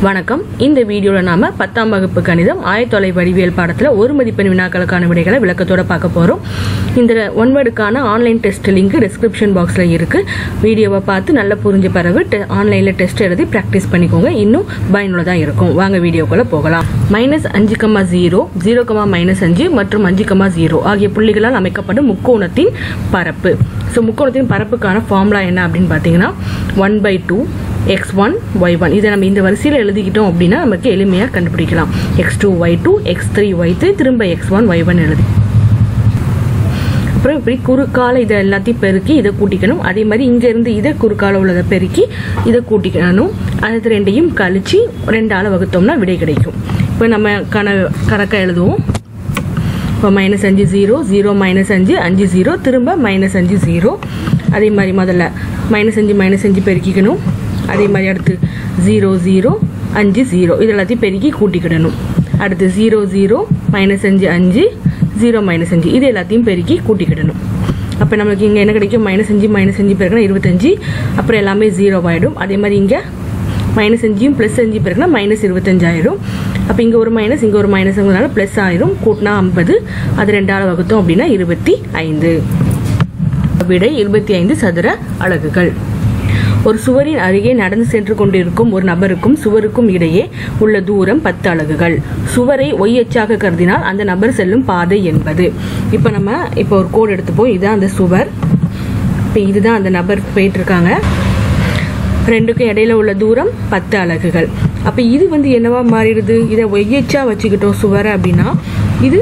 வணக்கம் இந்த வீடியோவில் நாம பத்தாம் வகுப்பு கணிதம் ஆயத்தொலை வடிவியல் பாடத்தில் ஒரு மதிப்பெண் வினாக்களுக்கான விடைகளை விளக்கத்தோட பார்க்க போகிறோம் இந்த ஒன்வேர்டுக்கான ஆன்லைன் டெஸ்ட் லிங்க் டிஸ்கிரிப்ஷன் பாக்ஸில் இருக்கு வீடியோவை பார்த்து நல்லா புரிஞ்ச பிறகு ஆன்லைனில் டெஸ்ட் எழுதி ப்ராக்டிஸ் பண்ணிக்கோங்க இன்னும் பயனுள்ளதாக இருக்கும் வாங்க வீடியோக்குள்ள போகலாம் மைனஸ் அஞ்சு comma zero zero comma minus அஞ்சு மற்றும் அஞ்சு கமா ஜீரோ ஆகிய புள்ளிகளால் அமைக்கப்படும் முக்கோணத்தின் பரப்பு ஸோ முக்கோணத்தின் பரப்புக்கான ஃபார்முலா என்ன அப்படின்னு பார்த்தீங்கன்னா one by two x one y one இதை நம்ம இந்த வரிசையில் எழுதிக்கிட்டோம் அப்படின்னா நமக்கு எளிமையாக கண்டுபிடிக்கலாம் x two y two x three y three திரும்ப எக்ஸ் ஒன் ஒய் ஒன் எழுதி அப்புறம் இப்படி குறுக்கால இதை எல்லாத்தையும் பெருக்கி இதை கூட்டிக்கணும் அதே மாதிரி இங்கேருந்து இதை குறுக்கால உள்ளதை பெருக்கி இதை கூட்டிக்கணும் அது ரெண்டையும் கழிச்சு ரெண்டால் வகுத்தோம்னா விடை கிடைக்கும் இப்போ நம்ம கண கணக்கை எழுதுவோம் இப்போ மைனஸ் அஞ்சு ஜீரோ ஜீரோ மைனஸ் அஞ்சு அஞ்சு ஜீரோ திரும்ப மைனஸ் அஞ்சு ஜீரோ அதே மாதிரி முதல்ல மைனஸ் அஞ்சு மைனஸ் அஞ்சு பெருக்கிக்கணும் அதே மாதிரி அடுத்து ஜீரோ ஜீரோ அஞ்சு ஜீரோ இது எல்லாத்தையும் பெருக்கி கூட்டிக்கிடணும் அடுத்து ஜீரோ ஜீரோ மைனஸ் அஞ்சு அஞ்சு ஜீரோ மைனஸ் அஞ்சு இது எல்லாத்தையும் பெருக்கி கூட்டிக்கிடணும் அப்போ நம்மளுக்கு இங்கே என்ன கிடைக்கும் மைனஸ் அஞ்சு மைனஸ் அஞ்சு பெருக்கினா இருபத்தஞ்சு அப்புறம் எல்லாமே ஜீரோ ஆகிடும் அதே மாதிரி இங்கே மைனஸ் அஞ்சும் ப்ளஸ் அஞ்சு பெருக்குனா மைனஸ் இருபத்தஞ்சாயிரும் அப்போ இங்கே ஒரு மைனஸ் இங்கே ஒரு மைனஸ்ங்கிறதுனால ப்ளஸ் ஆயிரும் கூட்டினா ஐம்பது அது ரெண்டாவது வகுத்தோம் அப்படின்னா இருபத்தி ஐந்து விடை இருபத்தி ஐந்து சதுர அலகுகள் ஒரு சுவரின் அருகே நடந்து சென்று கொண்டிருக்கும் ஒரு நபருக்கும் சுவருக்கும் இடையே உள்ள தூரம் பத்து அலகுகள் சுவரை ஒய் அச்சாக கருதினால் அந்த நபர் செல்லும் பாதை என்பது இப்போ நம்ம இப்போ ஒரு கோடு எடுத்துப்போம் இதுதான் அந்த சுவர் இப்போ இதுதான் அந்த நபர் போயிட்டு இருக்காங்க ரெண்டுக்கும் இடையில உள்ள தூரம் பத்து அலகுகள் அப்போ இது வந்து என்னவா மாறிடுது இதை ஒய்யச்சா வச்சுக்கிட்டோம் சுவரை அப்படின்னா இது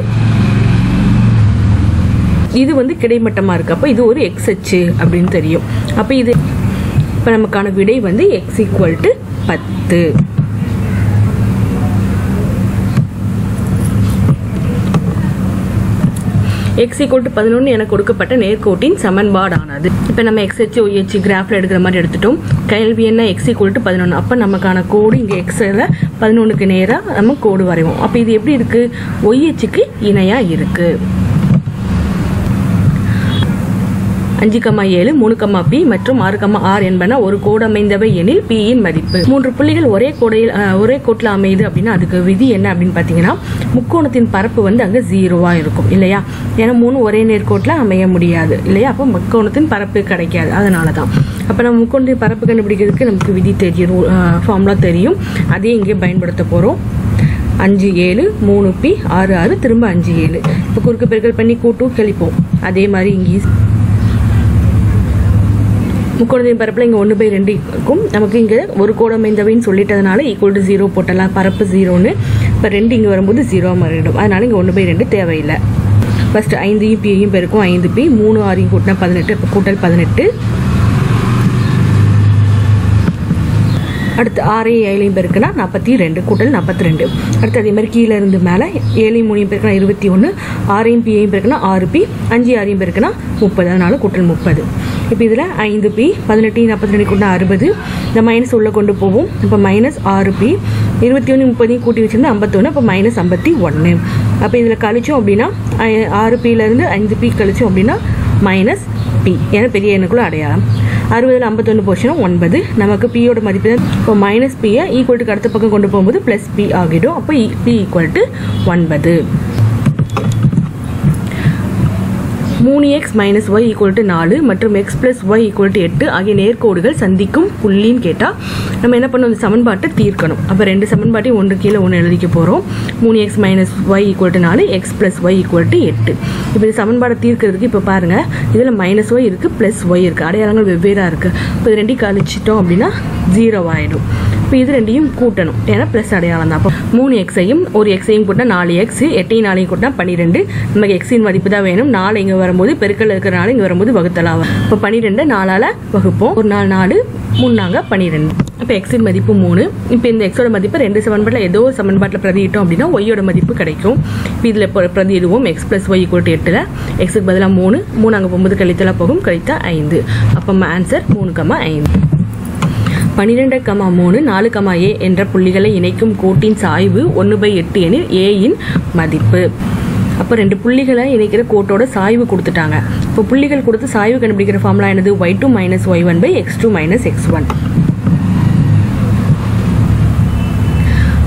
இது வந்து கிடைமட்டமாக இருக்கு அப்போ இது ஒரு எக்ஸ் அச்சு அப்படின்னு தெரியும் அப்போ இது இப்போ நமக்கான விடை வந்து எக்ஸ் ஈக்குவல் டு பத்து எக்ஸ் ஈக்குவல் டு பதினொன்று என கொடுக்கப்பட்ட நேர்கோட்டின் சமன்பாடானது இப்போ நம்ம எக்ஸ் ஹெச் ஒய்ஹெச் கிராஃபில் எடுக்கிற மாதிரி எடுத்துட்டோம் கேள்வி என்ன எக்ஸ் ஈக்குவல் டு பதினொன்று அப்போ நமக்கான கோடு இங்கே எக்ஸில் பதினொன்றுக்கு நேராக நம்ம கோடு வரைவோம் அப்போ இது எப்படி இருக்குது ஒய்ஹெச்சுக்கு இணையாக இருக்குது அஞ்சு கமா ஏழு மூணு கமா பி மற்றும் ஆறு கமா ஆர் என்பன ஒரு கோடு அமைந்தவை எனில் பி யின் மதிப்பு மூன்று புள்ளிகள் ஒரே கோடையில் அஹ், ஒரே கோட்டில் அமையுது அப்படின்னா அதுக்கு விதி என்ன அப்படின்னு பார்த்தீங்கன்னா முக்கோணத்தின் பரப்பு வந்து அங்கே ஜீரோவா இருக்கும் இல்லையா ஏன்னா மூணு ஒரே நேர்கோட்டில் அமைய முடியாது இல்லையா அப்போ முக்கோணத்தின் பரப்பு கிடைக்காது அதனால தான் அப்போ நம்ம முக்கோணத்தின் பரப்பு கண்டுபிடிக்கிறதுக்கு நமக்கு விதி தெரியும் ஃபார்முலா தெரியும் அதே இங்கே பயன்படுத்த போகிறோம் அஞ்சு ஏழு மூணு பி ஆறு ஆறு திரும்ப அஞ்சு ஏழு இப்போ குறுக்கு பெருக்கல் பண்ணி கூட்டும் கழிப்போம் அதே மாதிரி இங்கே முக்கோணத்தின் பரப்பில் இங்கே ஒன்று பை ரெண்டு இருக்கும் நமக்கு இங்கே ஒரு கோடு அமைந்தவைன்னு சொல்லிட்டதுனால ஈக்குவல் டு ஜீரோ போட்டலாம் பரப்பு ஜீரோன்னு இப்போ ரெண்டு இங்கே வரும்போது ஜீரோ மாறிடும் அதனால இங்கே ஒன்று பை ரெண்டு தேவையில்லை ஃபர்ஸ்ட் ஐந்தையும் பியையும் பெருக்கும் ஐந்து பி மூணு ஆறையும் கூட்டினா பதினெட்டு இப்போ கூட்டல் பதினெட்டு அடுத்து ஆறையும் ஏழையும் பெருக்குனா நாற்பத்தி ரெண்டு கூட்டல் நாற்பத்தி ரெண்டு அடுத்து அதே மாதிரி கீழே இருந்து மேலே ஏழையும் மூணையும் பெருக்குனா இருபத்தி ஒன்று ஆறையும் பியையும் பெருக்குனா ஆறு பி அஞ்சு ஆறையும் பெருக்குனா முப்பது அதனால கூட்டல் முப்பது இப்போ இதில் ஐந்து பி பதினெட்டையும் நாற்பத்தி ரெண்டு கூட்டினா அறுபது இந்த மைனஸ் உள்ளே கொண்டு போவோம் இப்போ மைனஸ் ஆறு பி இருபத்தி ஒன்று முப்பதையும் கூட்டி வச்சிருந்தா ஐம்பத்தொன்று அப்போ மைனஸ் ஐம்பத்தி ஒன்று அப்போ இதில் கழிச்சோம் அப்படின்னா ஐ- ஆறு பியிலேருந்து ஐந்து பி கழிச்சோம் அப்படின்னா மைனஸ் பி ஏன்னா பெரிய எண்ணுக்குள்ள அடையாளம் அறுபதில் ஐம்பத்தொன்று போச்சுன்னா ஒன்பது நமக்கு பியோட மதிப்பு தான் இப்போ மைனஸ் பியை ஈக்குவல் டு அடுத்த பக்கம் கொண்டு போகும்போது ப்ளஸ் பி ஆகிடும் அப்போ பி ஈக்குவல் டு ஒன்பது மூணு x minus y equal to நாலு மற்றும் x plus y equal to எட்டு ஆகிய நேர்கோடுகள் சந்திக்கும் புள்ளின்னு கேட்டால் நம்ம என்ன பண்ணணும் இந்த சமன்பாட்டை தீர்க்கணும் அப்போ ரெண்டு சமன்பாட்டையும் ஒன்று கீழே ஒன்று எழுதிக்க போகிறோம் மூணு x minus y equal to நாலு x plus y equal to எட்டு இப்போ இந்த சமன்பாடை தீர்க்கிறதுக்கு இப்போ பாருங்கள் இதில் மைனஸ் ஒய் இருக்குது ப்ளஸ் ஒய் இருக்குது அடையாளங்கள் வெவ்வேறாக இருக்குது இப்போ இது ரெண்டையும் கழிச்சிட்டோம் அப்படின்னா ஜீரோ ஆகிடும் இப்போ இது ரெண்டையும் கூட்டணும் ஏன்னா ப்ளஸ் அடையாளம் தான் அப்போ மூணு எக்ஸையும் ஒரு எக்ஸையும் கூட்டினா நாலு எக்ஸ் எட்டையும் நாளையும் கூட்டினா பன்னிரெண்டு நமக்கு எக்ஸின் மதிப்பு தான் வேணும் நாலு இங்கே வரும்போது பெருக்கல் இருக்கிற நாள் இங்கே வரும்போது வகுத்தலாம் இப்போ பன்னிரெண்டு நாலால் வகுப்போம் ஒரு நாலு நாலு மூணாங்க பன்னிரெண்டு இப்போ எக்ஸின் மதிப்பு மூணு இப்போ இந்த எக்ஸோட மதிப்பு ரெண்டு சமன்பாட்டில் ஏதோ ஒரு சமன்பாட்டில் பிரதியிட்டோம் அப்படின்னா ஒய்யோட மதிப்பு கிடைக்கும் இப்போ இதில் இப்போ பிரதியிடுவோம் எக்ஸ் ப்ளஸ் ஒய் ஈக்குவல் எட்டில் எக்ஸுக்கு பதிலாக மூணு மூணு அங்கே போகும்போது கழித்தலாக போகும் கழித்தா ஐந்து அப்போ ஆன்சர் மூணு கம்மா ஐந்து பன்னிரெண்டு கமா மூணு நாலு கமா ஏ என்ற புள்ளிகளை இணைக்கும் கோட்டின் சாய்வு ஒன்று பை எட்டு எனில் ஏயின் மதிப்பு அப்போ ரெண்டு புள்ளிகளை இணைக்கிற கோட்டோட சாய்வு கொடுத்துட்டாங்க இப்போ புள்ளிகள் கொடுத்து சாய்வு கண்டுபிடிக்கிற ஃபார்முலா என்னது y two minus y one by x two minus x one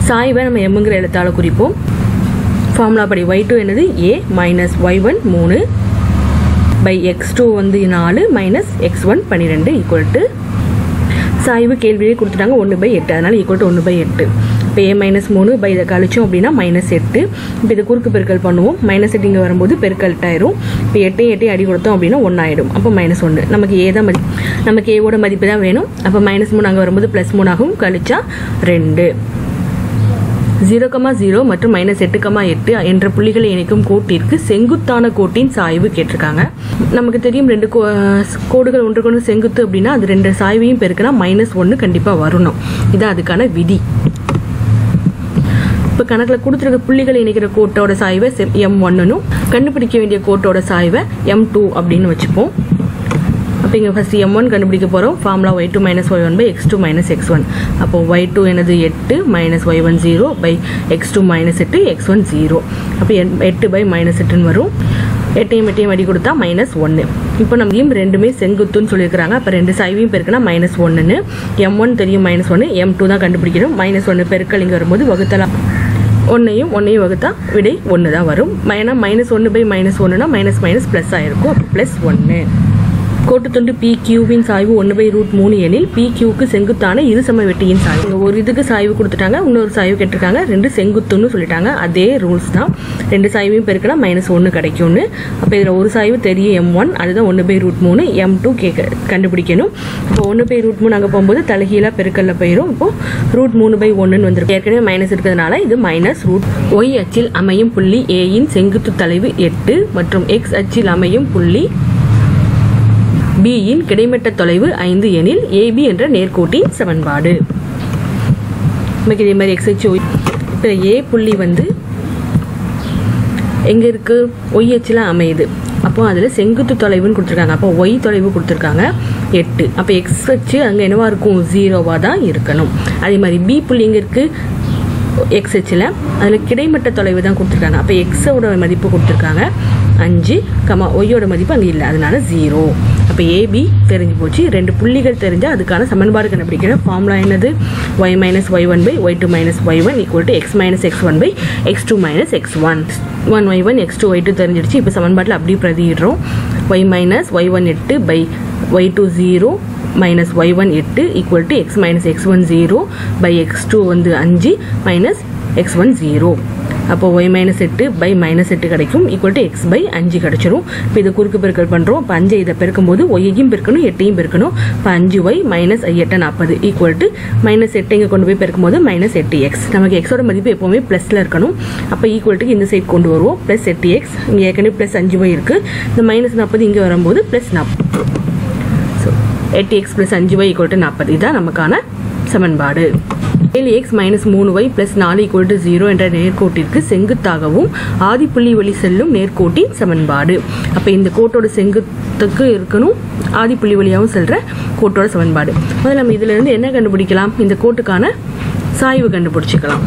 சாய்வை நம்ம எம்ங்கிற எழுத்தால் குறிப்போம் ஃபார்முலா படி ஒய் டூ என்னது ஏ மைனஸ் ஒய் ஒன் மூணு பை எக்ஸ் டூ வந்து நாலு மைனஸ் எக்ஸ் ஒன் பன்னிரெண்டு ஈக்குவல் டு சாய்வு கேள்வியே கொடுத்துட்டாங்க ஒன்று பை எட்டு அதனால் ஈக்குவல் டு ஒன்று பை எட்டு இப்போ ஏ மைனஸ் மூணு பை இதை கழிச்சோம் அப்படின்னா மைனஸ் எட்டு இப்போ இது குறுக்கு பெருக்கல் பண்ணுவோம் மைனஸ் எட்டு இங்கே வரும்போது பெருக்கல் எட்டாயிரும் இப்போ எட்டையும் எட்டையும் அடி கொடுத்தோம் அப்படின்னா ஒன்றாயிடும் அப்போ மைனஸ் ஒன்று நமக்கு ஏ தான் மதி நமக்கு ஏவோட மதிப்பு தான் வேணும் அப்போ மைனஸ் மூணு அங்கே வரும்போது ப்ளஸ் மூணு ஆகும் கழிச்சா ரெண்டு ஜீரோ கமா ஜீரோ மற்றும் மைனஸ் எட்டு கமா எட்டு என்ற புள்ளிகளை இணைக்கும் கோட்டிற்கு செங்குத்தான கோட்டின் சாய்வு கேட்டிருக்காங்க நமக்கு தெரியும் ரெண்டு கோ- கோடுகள் ஒன்றுக்கொன்று செங்குத்து அப்படின்னா அது ரெண்டு சாய்வையும் பெருக்கினா மைனஸ் ஒன்று கண்டிப்பாக வரணும் இதான் அதுக்கான விதி இப்போ கணக்கில் கொடுத்துருக்க புள்ளிகளை இணைக்கிற கோட்டோட சாய்வை எம் ஒன்னும் கண்டுபிடிக்க வேண்டிய கோட்டோட சாய்வை எம் டூ அப்படின்னு வச்சுப்போம் அப்போ இங்கே ஃபஸ்ட் எம் ஒன் கண்டுபிடிக்க போகிறோம் formula y two minus y one by x two minus x one அப்போ ஒய் டூ எனது எட்டு minus y one zero by x two minus எட்டு எக்ஸ் ஒன் ஜீரோ அப்போ எட்டு பை மைனஸ் எட்டுன்னு வரும் எட்டையும் எட்டையும் அடி கொடுத்தா மைனஸ் ஒன்று இப்போ நம்ம ரெண்டுமே செங்குத்துன்னு சொல்லியிருக்கிறாங்க அப்போ ரெண்டு சாய்வையும் பெருக்கினா மைனஸ் ஒன்றுன்னு எம் ஒன் தெரியும் மைனஸ் ஒன்று எம் டூ தான் கண்டுபிடிக்கணும் மைனஸ் ஒன்று பெருக்கல் இங்கே வரும்போது வகுத்தலாம் ஒன்றையும் ஒன்றையும் வகுத்தா விடை ஒன்று தான் வரும் ஏன்னா மைனஸ் ஒன்று பை மைனஸ் ஒன்றுனா மைனஸ் மைனஸ் ப்ளஸ் ஆயிருக்கும் அப்போ ப்ளஸ் ஒன்று கோட்டுத்துண்டு பி கியூவின் சாய்வு ஒன்று பை ரூட் மூணு எனில் பி கியூக்கு செங்குத்தான இரு சம வெட்டியின் சாய்வு இங்க ஒரு இதுக்கு சாய்வு கொடுத்துட்டாங்க இன்னொரு சாய்வு கேட்டிருக்காங்க ரெண்டு செங்குத்துன்னு சொல்லிட்டாங்க அதே ரூல்ஸ் தான் ரெண்டு சாய்வையும் பெருக்கினா மைனஸ் ஒன்று கிடைக்கும்னு அப்போ இதில் ஒரு சாய்வு தெரியும் எம் ஒன் அதுதான் ஒன்று பை ரூட் மூணு எம் டூ கேட்க கண்டுபிடிக்கணும் இப்போ ஒன்று பை ரூட் மூணு அங்கே போகும்போது தலைகீழாக பெருக்கல்ல போயிடும் இப்போ ரூட் மூணு பை ஒன்றுன்னு வந்துருக்கு ஏற்கனவே மைனஸ் இருக்கிறதுனால இது மைனஸ் ரூட் ஒய் அச்சில் அமையும் புள்ளி ஏயின் செங்குத்து தலைவு எட்டு மற்றும் எக்ஸ் அச்சில் அமையும் புள்ளி பியின் கிடைமட்ட தொலைவு ஐந்து எனில் ஏபி என்ற நேர்கோட்டின் சமன்பாடு நமக்கு இதே மாதிரி எக்ஸ்ஹெச் ஒய் இப்போ ஏ புள்ளி வந்து எங்கே இருக்கு ஒய் அச்சில் அமையுது அப்போ அதில் செங்குத்து தொலைவுன்னு கொடுத்துருக்காங்க அப்போ ஒய் தொலைவு கொடுத்துருக்காங்க எட்டு அப்போ எக்ஸ் அச்சு அங்கே என்னவா இருக்கும் ஜீரோவாக தான் இருக்கணும் அதே மாதிரி பி புள்ளி எங்கே இருக்குது எக்ஸ் ஹெச்சில் அதில் கிடைமட்ட தொலைவு தான் கொடுத்துருக்காங்க அப்போ எக்ஸோட மதிப்பு கொடுத்துருக்காங்க அஞ்சு கமா ஒய்யோட மதிப்பு அங்கே இல்லை அதனால ஜீரோ அப்போ ஏபி தெரிஞ்சு போச்சு ரெண்டு புள்ளிகள் தெரிஞ்சால் அதுக்கான சமன்பாடு கண்டுபிடிக்கணும் ஃபார்முலா என்னது y minus y one by y two minus y one equal to x minus x one by x two minus x one one y one x two y two தெரிஞ்சிடுச்சு இப்போ சமன்பாட்டில் அப்படியே பிரதியிடுறோம் ஒய் மைனஸ் ஒய் ஒன் எட்டு by y two zero minus y one எட்டு equal to x minus x one zero by x two வந்து அஞ்சு minus x one zero அப்போ ஒய் மைனஸ் எட்டு பை மைனஸ் எட்டு கிடைக்கும் ஈக்குவல் டு எக்ஸ் பை அஞ்சு கிடைச்சிரும் இப்போ இது குறுக்கு பெருக்கல் பண்ணுறோம் இப்போ அஞ்சை இதை பெருக்கும்போது ஒய்யையும் பெருக்கணும் எட்டையும் பெருக்கணும் இப்போ அஞ்சு ஒய் மைனஸ் எட்டு நாற்பது ஈக்குவல் டு மைனஸ் எட்டு இங்கே கொண்டு போய் பெருக்கும்போது மைனஸ் எட்டு எக்ஸ் நமக்கு எக்ஸோட மதிப்பு எப்போவுமே ப்ளஸில் இருக்கணும் அப்போ ஈக்குவல் டு இந்த சைட் கொண்டு வருவோம் ப்ளஸ் எட்டு எக்ஸ் இங்கே ஏற்கனவே ப்ளஸ் அஞ்சு ஒய் இருக்குது இந்த மைனஸ் நாற்பது இங்கே வரும்போது ப்ளஸ் நாற்பது ஸோ எட்டு எக்ஸ் ப்ளஸ் அஞ்சு ஒய் ஈக்குவல் டு நாற்பது இதுதான் நமக்கான சமன்பாடு ஏழு எக்ஸ் மைனஸ் மூணு ஒய் பிளஸ் நாலு ஈக்குவல் டு ஜீரோ என்ற நேர்கோட்டிற்கு செங்குத்தாகவும் ஆதிப்புள்ளி வழி செல்லும் நேர்கோட்டின் சமன்பாடு அப்போ இந்த கோட்டோட செங்குத்துக்கு இருக்கணும் ஆதிப்புள்ளி வழியாகவும் செல்ற கோட்டோட சமன்பாடு முதல்ல நம்ம இதுல இருந்து என்ன கண்டுபிடிக்கலாம் இந்த கோட்டுக்கான சாய்வு கண்டுபிடிச்சிக்கலாம்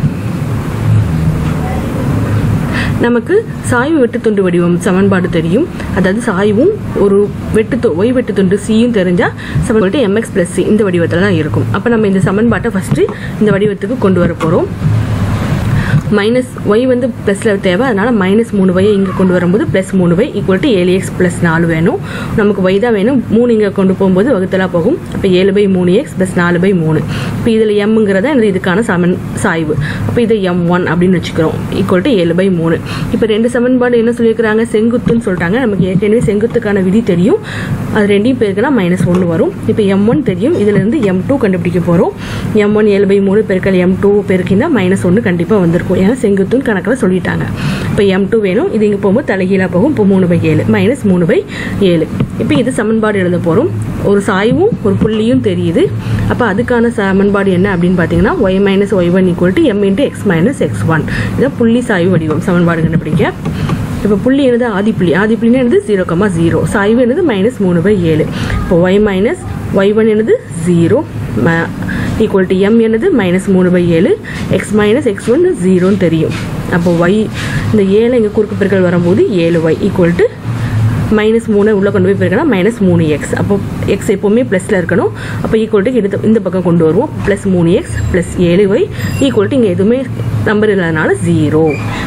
நமக்கு சாய்வு வெட்டுத்துண்டு வடிவம் சமன்பாடு தெரியும் அதாவது சாய்வும் ஒரு வெட்டு ஒய் வெட்டுத்துண்டு சியும் தெரிஞ்சா சமன்பாடு எம்எக்ஸ் பிளஸ் சி இந்த வடிவத்தில் தான் இருக்கும் அப்போ நம்ம இந்த சமன்பாட்டை ஃபர்ஸ்ட் இந்த வடிவத்துக்கு கொண்டு வர போகிறோம் மைனஸ் ஒய் வந்து ப்ளஸில் தேவை அதனால் மைனஸ் மூணு ஒய்யை இங்கே கொண்டு வரும்போது ப்ளஸ் மூணு ஒய் ஈக்குவல் டு ஏழு எக்ஸ் ப்ளஸ் நாலு வேணும் நமக்கு ஒய் தான் வேணும் மூணு இங்கே கொண்டு போகும்போது வகுத்தலாக போகும் அப்போ ஏழு பை மூணு எக்ஸ் ப்ளஸ் நாலு பை மூணு இப்போ இதில் எம்ங்கிறத எனக்கு இதுக்கான சமன் சாய்வு அப்போ இதை எம் ஒன் அப்படின்னு வச்சுக்கிறோம் ஈக்குவல் டு ஏழு பை மூணு இப்போ ரெண்டு சமன்பாடு என்ன சொல்லியிருக்கிறாங்க செங்குத்துன்னு சொல்லிட்டாங்க நமக்கு ஏற்கனவே செங்குத்துக்கான விதி தெரியும் அது ரெண்டையும் பேருக்குனா மைனஸ் ஒன்று வரும் இப்போ எம் ஒன் தெரியும் இதுலேருந்து எம் டூ கண்டுபிடிக்க போகிறோம் எம் ஒன் ஏழு பை மூணு பெருக்கல் எம் டூ பெருக்கினா மைனஸ் ஒன்று கண்டிப்பாக வந்திருக்கும் ஏன்னா செங்குத்துன்னு கணக்கில் சொல்லிட்டாங்க இப்போ எம் டூ வேணும் இது இங்கே போகும்போது தலைகீழாக போகும் இப்போ மூணு பை ஏழு மைனஸ் மூணு பை ஏழு இப்போ இது சமன்பாடு எழுத போகிறோம் ஒரு சாய்வும் ஒரு புள்ளியும் தெரியுது அப்போ அதுக்கான சமன்பாடு என்ன அப்படின்னு பார்த்தீங்கன்னா y minus y one equal to m into x minus x one இதான் புள்ளி சாய்வு வடிவம் சமன்பாடு கண்டுபிடிக்க இப்போ புள்ளி என்னது ஆதிப்புள்ளி ஆதிப்புள்ளினா என்னது ஜீரோ கமா ஜீரோ சாய்வு என்னது மைனஸ் மூணு பை ஏழு இப்போ ஒய் மைனஸ் ஒய் ஒன் என்னது ஜீரோ ஈக்குவல் டு எம் என்னது மைனஸ் மூணு பை ஏழு எக்ஸ் மைனஸ் எக்ஸ் ஒன் ஜீரோன்னு தெரியும் அப்போ ஒய் இந்த ஏழை இங்கே குறுக்கு பெருக்கல் வரும்போது ஏழு ஒய் ஈக்குவல் டு மைனஸ் மூணு உள்ளே கொண்டு போய் பெருக்கினா மைனஸ் மூணு எக்ஸ் அப்போ எக்ஸ் எப்போவுமே ப்ளஸில் இருக்கணும் அப்போ ஈக்குவல் டு இந்த இந்த பக்கம் கொண்டு வருவோம் ப்ளஸ் மூணு எக்ஸ் ப்ளஸ் ஏழு ஒய் ஈக்குவல் டு இங்கே எதுவுமே நம்பர் இல்லாதனால ஜீரோ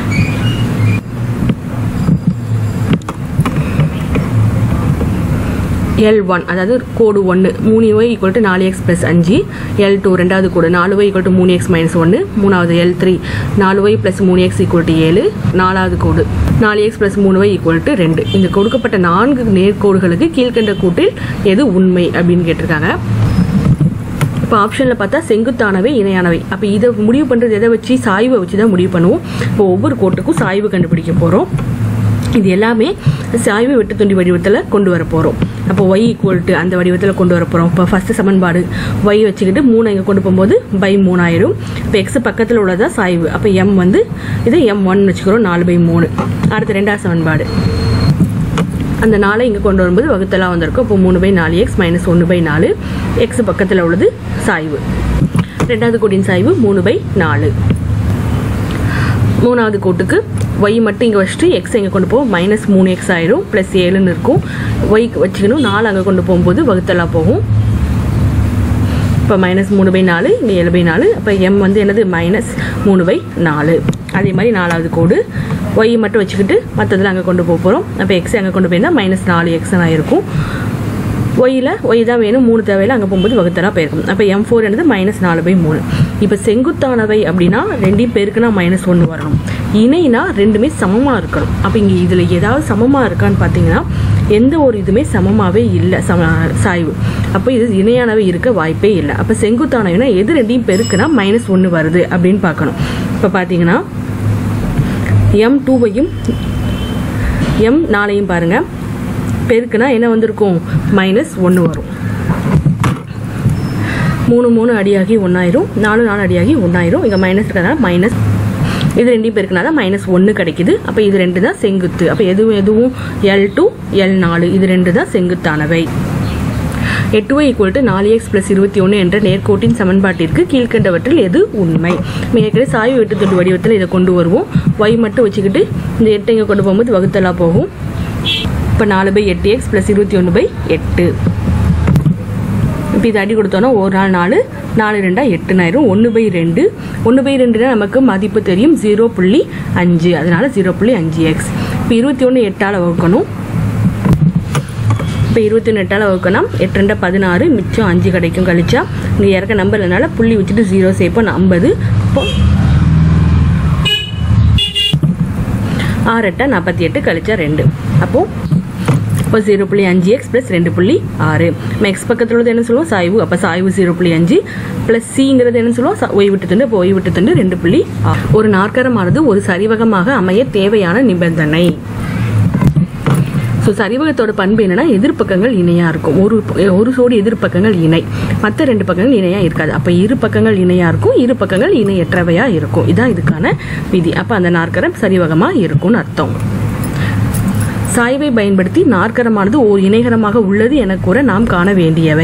எல் ஒன் அதாவது கோடு ஒன்று மூணு ஒய் ஈக்குவல் டு நாலு எக்ஸ் ப்ளஸ் அஞ்சு எல் டூ ரெண்டாவது கோடு நாலு ஒய் ஈக்குவல் டு மூணு எக்ஸ் மைனஸ் ஒன்று மூணாவது எல் த்ரீ நாலு ஒய் ப்ளஸ் மூணு எக்ஸ் ஈக்குவல் டு ஏழு நாலாவது கோடு நாலு எக்ஸ் ப்ளஸ் மூணு ஒய் ஈக்குவல் டு ரெண்டு இந்த கொடுக்கப்பட்ட நான்கு நேர்கோடுகளுக்கு கீழ்கண்ட கூட்டில் எது உண்மை அப்படின்னு கேட்டிருக்காங்க இப்போ ஆப்ஷனில் பார்த்தா செங்குத்தானவை இணையானவை அப்போ இதை முடிவு பண்ணுறது எதை வச்சு சாய்வை வச்சு தான் முடிவு பண்ணுவோம் இப்போ ஒவ்வொரு கோட்டுக்கும் சாய்வு கண்டுபிடிக்க போகிறோம் இது எல்லாமே சாய்வு வெட்டு துண்டி வடிவத்தில் கொண்டு வர போகிறோம் அப்போ ஒய் ஈக்குவல் டு அந்த வடிவத்தில் கொண்டு வர போகிறோம் இப்போ ஃபஸ்ட்டு சமன்பாடு ஒய் வச்சுக்கிட்டு மூணு இங்கே கொண்டு போகும்போது பை மூணாயிரம் இப்போ எக்ஸ் பக்கத்தில் உள்ளதா சாய்வு அப்போ எம் வந்து இது எம் ஒன் வச்சுக்கிறோம் நாலு பை மூணு அடுத்து ரெண்டாவது சமன்பாடு அந்த நாளை இங்கே கொண்டு வரும்போது வகுத்தலாம் வந்திருக்கும் இப்போ மூணு பை நாலு எக்ஸ் மைனஸ் ஒன்று பை நாலு எக்ஸ் பக்கத்தில் உள்ளது சாய்வு ரெண்டாவது கோட்டின் சாய்வு மூணு பை நாலு மூணாவது கோட்டுக்கு ஒய் மட்டும் இங்கே வச்சுட்டு எக்ஸ் இங்கே கொண்டு போவோம் மைனஸ் மூணு எக்ஸ் ஆயிரும் ப்ளஸ் ஏழுன்னு இருக்கும் ஒய் வச்சுக்கணும் நாலு அங்கே கொண்டு போகும்போது வகுத்தலாம் போகும் இப்போ மைனஸ் மூணு பை நாலு இங்கே ஏழு பை நாலு அப்போ எம் வந்து என்னது மைனஸ் மூணு பை நாலு அதே மாதிரி நாலாவது கோடு ஒய் மட்டும் வச்சுக்கிட்டு மற்றதில் அங்கே கொண்டு போக போகிறோம் அப்போ எக்ஸ் அங்கே கொண்டு போயிருந்தால் மைனஸ் நாலு எக்ஸ்னு ஆயிருக்கும் ஒய்யில் ஒய் தான் வேணும் மூணு தேவையில்ல அங்கே போகும்போது வகுத்தலாம் போயிருக்கும் அப்போ எம் ஃபோர் என்னது மைனஸ் நாலு பை மூணு இப்போ செங்குத்தானவை அப்படின்னா ரெண்டையும் பேருக்குனா மைனஸ் ஒன்று வரணும் இணைனா ரெண்டுமே சமமாக இருக்கணும் அப்போ இங்கே இதில் ஏதாவது சமமாக இருக்கான்னு பார்த்தீங்கன்னா எந்த ஒரு இதுவுமே சமமாகவே இல்லை சம சாய்வு அப்போ இது இணையானவை இருக்க வாய்ப்பே இல்லை அப்போ செங்குத்தானவைனா எது ரெண்டையும் பெருக்குனா மைனஸ் ஒன்று வருது அப்படின்னு பார்க்கணும் இப்போ பார்த்தீங்கன்னா எம் டூவையும் எம் நாலையும் பாருங்கள் பெருக்குனா என்ன வந்திருக்கும் மைனஸ் ஒன்று வரும் மூணு மூணு அடியாகி ஒன்றாயிரும் நாலு நாலு அடியாகி ஒன்றாயிரும் இங்கே மைனஸ் இருக்கிறதுனால மைனஸ் இது ரெண்டையும் பெருக்குனால மைனஸ் ஒன்று கிடைக்குது அப்போ இது ரெண்டு தான் செங்குத்து அப்போ எதுவும் எதுவும் எல் டூ எல் நாலு இது ரெண்டு தான் செங்குத்தானவை எட்டு ஒய் ஈக்குவல் டு நாலு எக்ஸ் பிளஸ் இருபத்தி ஒன்று என்ற நேர்கோட்டின் சமன்பாட்டிற்கு கீழ்கண்டவற்றில் எது உண்மை நம்ம ஏற்கனவே சாய்வு வெட்டுத்துண்டு வடிவத்தில் இதை கொண்டு வருவோம் ஒய் மட்டும் வச்சுக்கிட்டு இந்த எட்டை இங்கே கொண்டு போகும்போது வகுத்தலா போகும் இப்போ நாலு பை எட்டு எக்ஸ் ப்ளஸ் இருபத்தி ஒன்று பை எட்டு இப்போ இது அடி கொடுத்தோன்னா ஒரு நாள் நாலு நாலு ரெண்டா எட்டுனாயிரம் ஒன்று பை ரெண்டு ஒன்று பை ரெண்டுனா நமக்கு மதிப்பு தெரியும் ஜீரோ புள்ளி அஞ்சு அதனால ஜீரோ புள்ளி அஞ்சு எக்ஸ் இப்போ இருபத்தி ஒன்று எட்டால் வகுக்கணும் இப்போ இருபத்தி ஒன்று எட்டால் வகுக்கணும் எட்டு ரெண்டா பதினாறு மிச்சம் அஞ்சு கிடைக்கும் கழிச்சா இங்கே இறக்க நம்பர் இல்லைனால புள்ளி வச்சுட்டு ஜீரோ சேர்ப்போம் ஐம்பது இப்போ ஆறு எட்டா நாற்பத்தி எட்டு கழிச்சா ரெண்டு அப்போது இப்போ ஜீரோ புள்ளி அஞ்சு எக்ஸ் ப்ளஸ் ரெண்டு புள்ளி ஆறு நம்ம எக்ஸ் பக்கத்தில் உள்ளது என்ன சொல்லுவோம் சாய்வு அப்போ சாய்வு ஜீரோ புள்ளி அஞ்சு ப்ளஸ் சிங்கிறது என்ன சொல்லுவோம் ச- ஓய்வு விட்டு துண்டு இப்போ ஓய்வு விட்டு துண்டு ரெண்டு புள்ளி ஆறு. ஒரு நாற்கரமானது ஒரு சரிவகமாக அமைய தேவையான நிபந்தனை ஸோ சரிவகத்தோட பண்பு என்னன்னா எதிர்ப்பக்கங்கள் இணையா இருக்கும் ஒரு ஒரு சோடி எதிர்ப்பக்கங்கள் இணை மற்ற ரெண்டு பக்கங்கள் இணையா இருக்காது அப்போ இரு பக்கங்கள் இணையா இருக்கும் இரு பக்கங்கள் இணையற்றவையா இருக்கும் இதான் இதுக்கான விதி அப்போ அந்த நாற்கரம் சரிவகமா இருக்கும்னு அர்த்தம் சாய்வை பயன்படுத்தி நாற்கரமானது ஓர் இணைகரமாக உள்ளது என கூற நாம் காண வேண்டியவை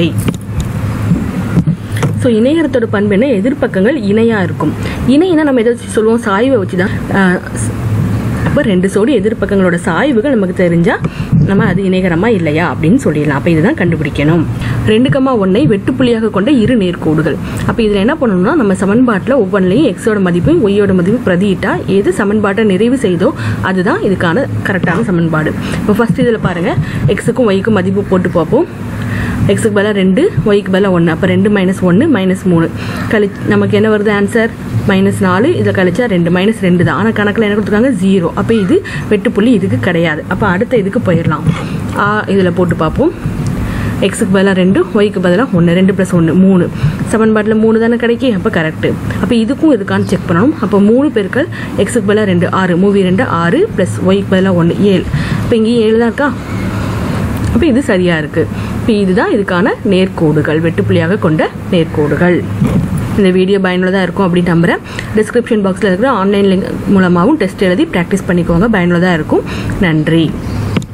ஸோ இணையகரத்தோட பண்பு என்ன எதிர்ப்பக்கங்கள் இணையா இருக்கும் இணைனா நம்ம எதை வச்சு சொல்லுவோம் சாய்வை வச்சு தான் அப்போ ரெண்டு சோடி எதிர்ப்பக்கங்களோட சாய்வுகள் நமக்கு தெரிஞ்சா நம்ம அது இணைகரமா இல்லையா அப்படின்னு சொல்லிடலாம் அப்போ இதுதான் கண்டுபிடிக்கணும் ரெண்டு கமா ஒன்னை வெட்டுப்புள்ளியாக கொண்ட இரு நேர்கோடுகள் அப்போ இதில் என்ன பண்ணணும்னா நம்ம சமன்பாட்டில் ஒவ்வொன்றிலையும் எக்ஸோட மதிப்பையும் ஒய்யோட மதிப்பு பிரதியிட்டா எது சமன்பாட்டை நிறைவு செய்தோ அதுதான் இதுக்கான கரெக்டான சமன்பாடு இப்போ ஃபர்ஸ்ட் இதில் பாருங்க எக்ஸுக்கும் ஒய்க்கும் மதிப்பு போட்டு பார்ப்போம் எக்ஸுக்கு பதிலாக ரெண்டு ஒய்க்கு பதிலாக ஒன்று அப்போ ரெண்டு மைனஸ் ஒன்று மைனஸ் மூணு கழி நமக்கு என்ன வருது ஆன்சர் மைனஸ் நாலு இதில் கழிச்சா ரெண்டு மைனஸ் ரெண்டு தான் ஆனால் கணக்கில் என்ன கொடுத்துருக்காங்க ஜீரோ அப்போ இது வெட்டுப்புள்ளி இதுக்கு கிடையாது அப்போ அடுத்த இதுக்கு போயிடலாம் ஆ இதில் போட்டு பார்ப்போம் எக்ஸுக்கு பதிலாக ரெண்டு ஒய்க்கு பதிலாக ஒன்று ரெண்டு ப்ளஸ் ஒன்று மூணு சமன்பாட்டில் மூணு தானே கிடைக்கி அப்போ கரெக்டு அப்போ இதுக்கும் இதுக்கான்னு செக் பண்ணணும் அப்போ மூணு பேருக்கள் எக்ஸுக்கு பதிலாக ரெண்டு ஆறு மூவி ரெண்டு ஆறு ப்ளஸ் ஒய்க்கு பதிலாக ஒன்று ஏழு இப்போ இங்கேயும் ஏழு தான் இருக்கா அப்போ இது சரியா இருக்கு இப்போ இதுதான் இதுக்கான நேர்கோடுகள் வெட்டுப்புள்ளியாக கொண்ட நேர்கோடுகள் இந்த வீடியோ பயனுள்ளதாக இருக்கும் அப்படின்னு நம்புறேன் டிஸ்கிரிப்ஷன் பாக்ஸில் இருக்கிற ஆன்லைன் லிங்க் மூலமாகவும் டெஸ்ட் எழுதி ப்ராக்டிஸ் பண்ணிக்கோங்க பயனுள்ளதாக இருக்கும் நன்றி